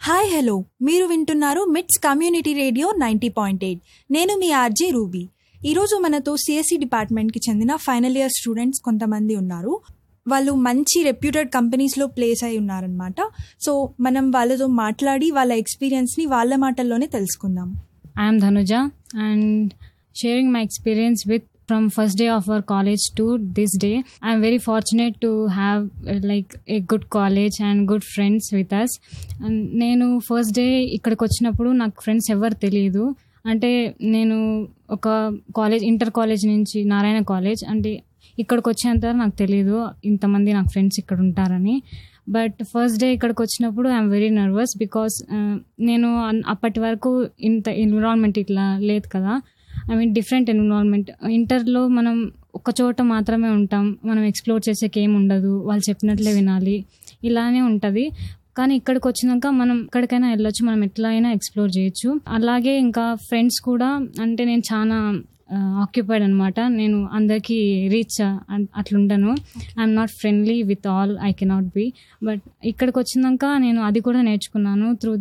Hi hello మీరు వింటున్నారు MITS community radio ninety point eight నేను మీ ఆర్జే రూబీ ఈరోజు మనతో సిఎస్సి డిపార్ట్మెంట్కి చెందిన ఫైనల్ ఇయర్ స్టూడెంట్స్ కొంతమంది ఉన్నారు వాళ్ళు మంచి రెప్యూటెడ్ కంపెనీస్లో ప్లేస్ అయి ఉన్నారనమాట సో మనం వాళ్ళతో మాట్లాడి వాళ్ళ ఎక్స్పీరియన్స్ని వాళ్ళ మాటల్లోనే తెలుసుకుందాం I am Dhanuja and sharing my experience with from first day of our college to this day. I am very fortunate to have uh, like a good college and good friends with us. And నేను first day ఇక్కడికి వచ్చినప్పుడు నాకు friends ఎవరు తెలియదు అంటే నేను ఒక college inter college నుంచి నారాయణ కాలేజ్ అంటే ఇక్కడికి వచ్చేంత వరకు నాకు తెలియదు ఇంతమంది నాకు ఫ్రెండ్స్ ఇక్కడ ఉంటారని బట్ ఫస్ట్ డే ఇక్కడికి వచ్చినప్పుడు ఐఎమ్ వెరీ నర్వస్ బికాస్ నేను అన్- అప్పటి వరకు ఇంత ఎన్విరాన్మెంట్ ఇట్లా లేదు కదా ఐ మీన్ డిఫరెంట్ ఎన్విరాన్మెంట్ ఇంటర్లో మనం ఒక చోట మాత్రమే ఉంటాం మనం ఎక్స్ప్లోర్ చేసేకి ఏమి ఉండదు వాళ్ళు చెప్పినట్లే వినాలి ఇలానే ఉంటుంది కానీ ఇక్కడికి వచ్చినాక మనం ఎక్కడికైనా వెళ్ళొచ్చు మనం ఎట్లా అయినా ఎక్స్ప్లోర్ చేయొచ్చు అలాగే ఇంకా ఫ్రెండ్స్ కూడా అంటే నేను చాలా ఆక్యుపైడ్ అనమాట నేను అందరికీ రీచ్ అట్లుండను I'm not friendly with all I cannot be but ఇక్కడికి వచ్చినాక నేను అది కూడా నేర్చుకున్నాను త్రూ